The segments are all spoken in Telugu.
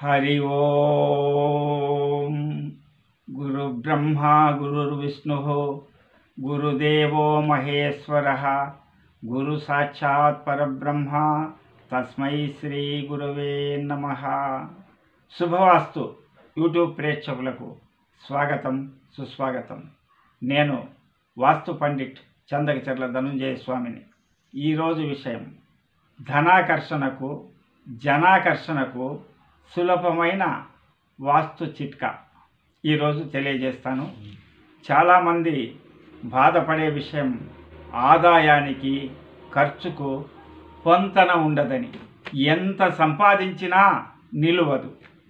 హరి ఓం గురు బ్రహ్మ గురుర్విష్ణు గురుదేవో మహేశ్వర గురు సాక్షాత్ పరబ్రహ్మ తస్మై శ్రీ గురవే నమ శుభవాస్తు యూట్యూబ్ ప్రేక్షకులకు స్వాగతం సుస్వాగతం నేను వాస్తు పండిట్ చందకచర్ల ధనుంజయ స్వామిని ఈరోజు విషయం ధనాకర్షణకు జనాకర్షణకు సులభమైన వాస్తు చిట్కా ఈరోజు తెలియజేస్తాను చాలామంది బాధపడే విషయం ఆదాయానికి ఖర్చుకు పొంతన ఉండదని ఎంత సంపాదించినా నిలువదు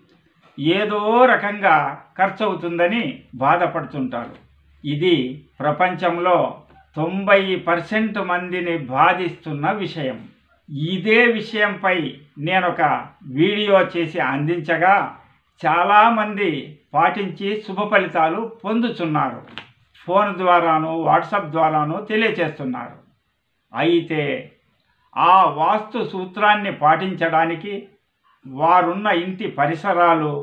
ఏదో రకంగా ఖర్చు అవుతుందని బాధపడుతుంటారు ఇది ప్రపంచంలో తొంభై పర్సెంట్ మందిని బాధిస్తున్న విషయం ఇదే విషయంపై నేను ఒక వీడియో చేసి అందించగా చాలామంది పాటించి శుభ ఫలితాలు పొందుతున్నారు ఫోన్ ద్వారాను వాట్సాప్ ద్వారాను తెలియచేస్తున్నారు అయితే ఆ వాస్తు సూత్రాన్ని పాటించడానికి వారున్న ఇంటి పరిసరాలు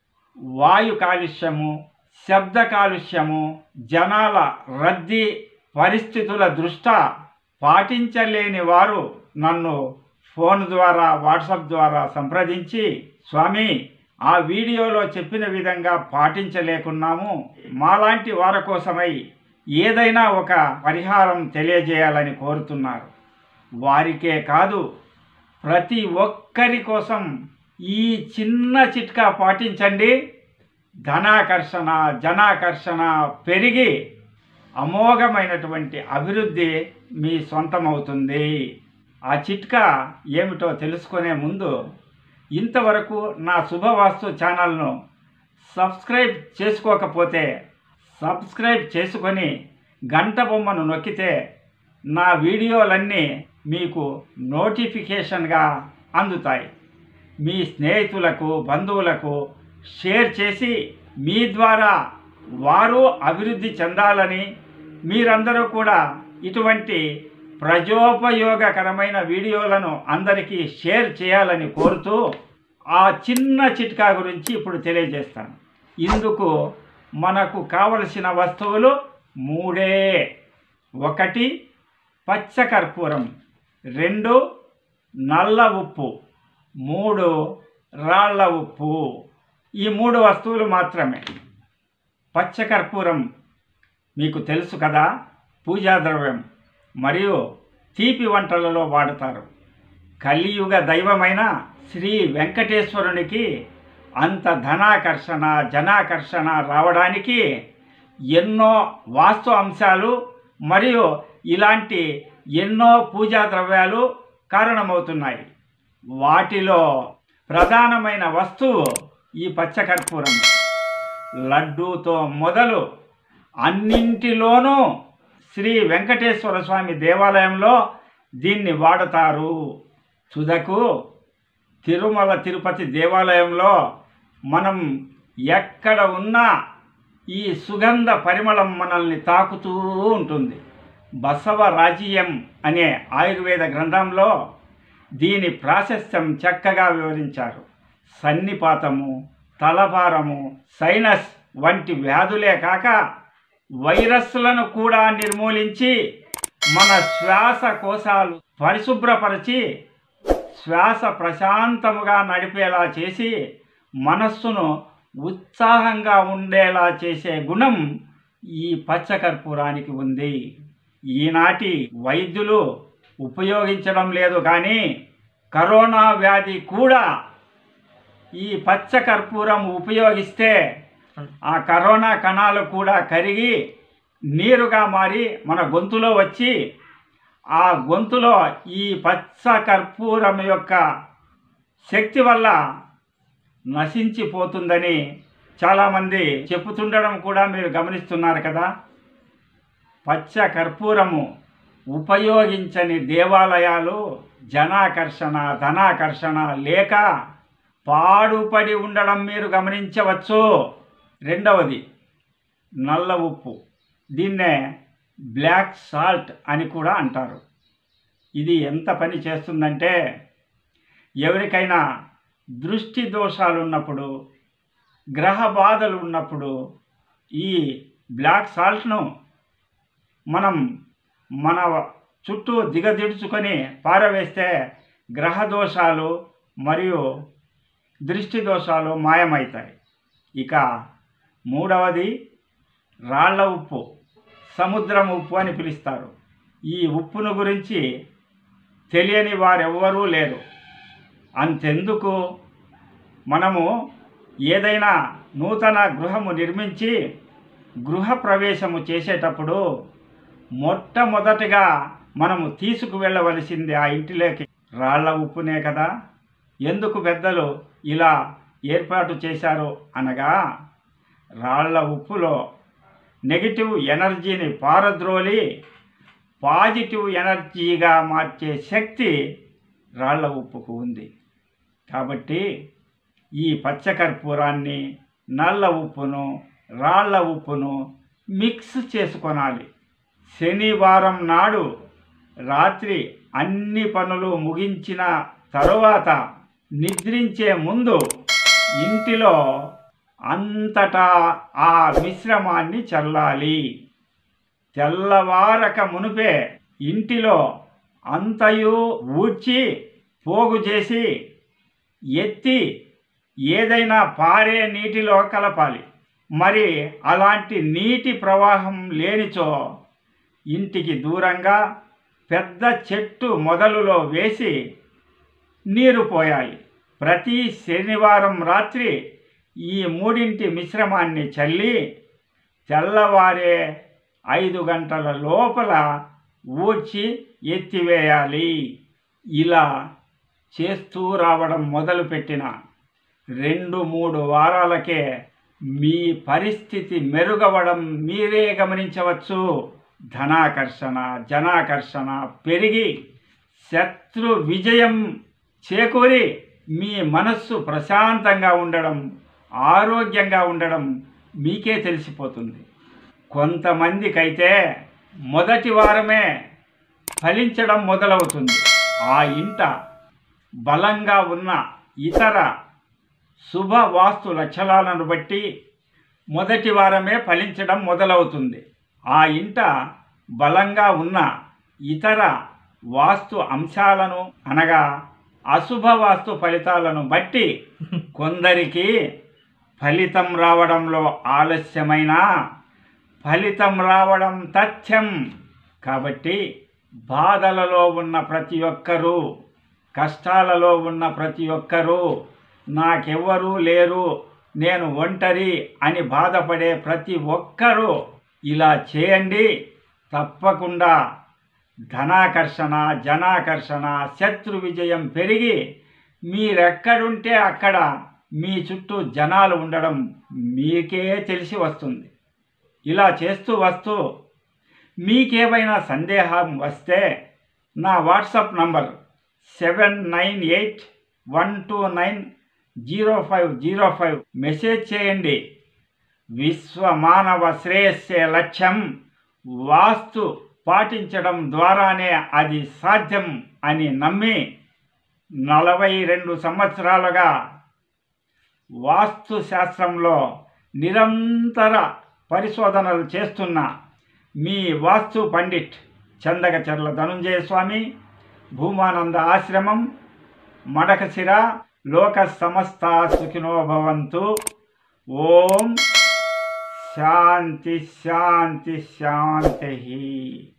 వాయు కాలుష్యము శబ్ద కాలుష్యము జనాల రద్దీ పరిస్థితుల దృష్ట్యా పాటించలేని వారు నన్ను ఫోన్ ద్వారా వాట్సాప్ ద్వారా సంప్రదించి స్వామి ఆ వీడియోలో చెప్పిన విధంగా పాటించలేకున్నాము మాలాంటి వారి కోసమై ఏదైనా ఒక పరిహారం తెలియజేయాలని కోరుతున్నారు వారికే కాదు ప్రతి ఒక్కరి కోసం ఈ చిన్న చిట్కా పాటించండి ధనాకర్షణ జనాకర్షణ పెరిగి అమోఘమైనటువంటి అభివృద్ధి మీ సొంతమవుతుంది ఆ చిట్కా ఏమిటో తెలుసుకునే ముందు ఇంతవరకు నా శుభవాస్తు ఛానల్ను సబ్స్క్రైబ్ చేసుకోకపోతే సబ్స్క్రైబ్ చేసుకొని గంట బొమ్మను నొక్కితే నా వీడియోలన్నీ మీకు నోటిఫికేషన్గా అందుతాయి మీ స్నేహితులకు బంధువులకు షేర్ చేసి మీ ద్వారా వారు అభివృద్ధి చెందాలని మీరందరూ కూడా ఇటువంటి ప్రజోపయోగకరమైన వీడియోలను అందరికీ షేర్ చేయాలని కోరుతూ ఆ చిన్న చిట్కా గురించి ఇప్పుడు తెలియజేస్తాను ఇందుకు మనకు కావలసిన వస్తువులు మూడే ఒకటి పచ్చకర్పూరం రెండు నల్ల ఉప్పు మూడు రాళ్ల ఉప్పు ఈ మూడు వస్తువులు మాత్రమే పచ్చకర్పూరం మీకు తెలుసు కదా పూజా ద్రవ్యం మరియు తీపి వంటలలో వాడతారు కలియుగ దైవమైన శ్రీ వెంకటేశ్వరునికి అంత ధనాకర్షణ జనాకర్షణ రావడానికి ఎన్నో వాస్తు అంశాలు మరియు ఇలాంటి ఎన్నో పూజా ద్రవ్యాలు కారణమవుతున్నాయి వాటిలో ప్రధానమైన వస్తువు ఈ పచ్చకర్పూరం లడ్డూతో మొదలు అన్నింటిలోనూ శ్రీ వెంకటేశ్వర స్వామి దేవాలయంలో దీన్ని వాడతారు తుదకు తిరుమల తిరుపతి దేవాలయంలో మనం ఎక్కడ ఉన్నా ఈ సుగంధ పరిమళం మనల్ని తాకుతూ ఉంటుంది బసవ రాజీయం అనే ఆయుర్వేద గ్రంథంలో దీని ప్రాశస్త్యం చక్కగా వివరించారు సన్నిపాతము తలభారము సైనస్ వంటి వ్యాధులే కాక వైరస్లను కూడా నిర్మూలించి మన శ్వాసకోశాలు పరిశుభ్రపరిచి శ్వాస ప్రశాంతముగా నడిపేలా చేసి మనస్సును ఉత్సాహంగా ఉండేలా చేసే గుణం ఈ పచ్చకర్పూరానికి ఉంది ఈనాటి వైద్యులు ఉపయోగించడం లేదు కానీ కరోనా వ్యాధి కూడా ఈ పచ్చకర్పూరం ఉపయోగిస్తే ఆ కరోనా కణాలు కూడా కరిగి నీరుగా మారి మన గొంతులో వచ్చి ఆ గొంతులో ఈ పచ్చ కర్పూరం యొక్క శక్తి వల్ల నశించిపోతుందని చాలామంది చెప్పుతుండడం కూడా మీరు గమనిస్తున్నారు కదా పచ్చ కర్పూరము ఉపయోగించని దేవాలయాలు జనాకర్షణ ధనాకర్షణ లేక పాడుపడి ఉండడం మీరు గమనించవచ్చు రెండవది నల్ల ఉప్పు దీన్నే బ్లాక్ సాల్ట్ అని కూడా అంటారు ఇది ఎంత పని చేస్తుందంటే ఎవరికైనా దృష్టి దోషాలు ఉన్నప్పుడు గ్రహ బాధలు ఉన్నప్పుడు ఈ బ్లాక్ సాల్ట్ను మనం మన చుట్టూ దిగదిడుచుకొని పారవేస్తే గ్రహ దోషాలు మరియు దృష్టి దోషాలు మాయమవుతాయి ఇక మూడవది రాళ్ల ఉప్పు సముద్రం ఉప్పు అని పిలుస్తారు ఈ ఉప్పును గురించి తెలియని వారెవ్వరూ లేరు అంతెందుకు మనము ఏదైనా నూతన గృహము నిర్మించి గృహ ప్రవేశము చేసేటప్పుడు మొట్టమొదటిగా మనము తీసుకువెళ్ళవలసింది ఆ ఇంటిలోకి రాళ్ల ఉప్పునే కదా ఎందుకు పెద్దలు ఇలా ఏర్పాటు చేశారు అనగా రాళ్ల ఉప్పులో నెగిటివ్ ఎనర్జీని పారద్రోలి పాజిటివ్ ఎనర్జీగా మార్చే శక్తి రాళ్ల ఉప్పుకు ఉంది కాబట్టి ఈ పచ్చకర్పూరాన్ని నల్ల ఉప్పును రాళ్ల ఉప్పును మిక్స్ చేసుకొనాలి శనివారం నాడు రాత్రి అన్ని పనులు ముగించిన తరువాత నిద్రించే ముందు ఇంటిలో అంతటా ఆ మిశ్రమాన్ని చల్లాలి తెల్లవారక మునుపే ఇంటిలో అంతయు ఊడ్చి పోగు చేసి ఎత్తి ఏదైనా పారే నీటిలో కలపాలి మరి అలాంటి నీటి ప్రవాహం లేనిచో ఇంటికి దూరంగా పెద్ద చెట్టు మొదలులో వేసి నీరు పోయాలి ప్రతి శనివారం రాత్రి ఈ మూడింటి మిశ్రమాన్ని చల్లి తెల్లవారే ఐదు గంటల లోపల ఊడ్చి ఎత్తివేయాలి ఇలా చేస్తూ రావడం మొదలుపెట్టిన రెండు మూడు వారాలకే మీ పరిస్థితి మెరుగవడం మీరే గమనించవచ్చు ధనాకర్షణ జనాకర్షణ పెరిగి శత్రు విజయం చేకూరి మీ మనస్సు ప్రశాంతంగా ఉండడం ఆరోగ్యంగా ఉండడం మీకే తెలిసిపోతుంది కొంతమందికైతే మొదటి వారమే ఫలించడం మొదలవుతుంది ఆ ఇంట బలంగా ఉన్న ఇతర శుభ వాస్తు లక్షణాలను బట్టి మొదటి వారమే ఫలించడం మొదలవుతుంది ఆ ఇంట బలంగా ఉన్న ఇతర వాస్తు అంశాలను అనగా అశుభ వాస్తు ఫలితాలను బట్టి కొందరికి ఫలితం రావడంలో ఆలస్యమైన ఫలితం రావడం తథ్యం కాబట్టి బాధలలో ఉన్న ప్రతి ఒక్కరూ కష్టాలలో ఉన్న ప్రతి ఒక్కరూ నాకెవ్వరూ లేరు నేను ఒంటరి అని బాధపడే ప్రతి ఒక్కరూ ఇలా చేయండి తప్పకుండా ధనాకర్షణ జనాకర్షణ శత్రు విజయం పెరిగి మీరెక్కడుంటే అక్కడ మీ చుట్టూ జనాలు ఉండడం మీకే తెలిసి వస్తుంది ఇలా చేస్తూ వస్తూ మీకేమైనా సందేహం వస్తే నా WhatsApp number seven nine eight one two nine zero five zero five message చేయండి విశ్వ మానవ శ్రేయస్సే లక్ష్యం వాస్తు పాటించడం ద్వారానే అది సాధ్యం అని నమ్మి నలభై రెండు సంవత్సరాలుగా వాస్తు శాస్త్రంలో నిరంతర పరిశోధనలు చేస్తున్న మీ వాస్తు పండిట్ చందకచర్ల ధనుంజయ స్వామి భూమానంద ఆశ్రమం మడకశిర లోక సమస్త సుఖినో భవంతు ఓం శాంతి శాంతి శాంతి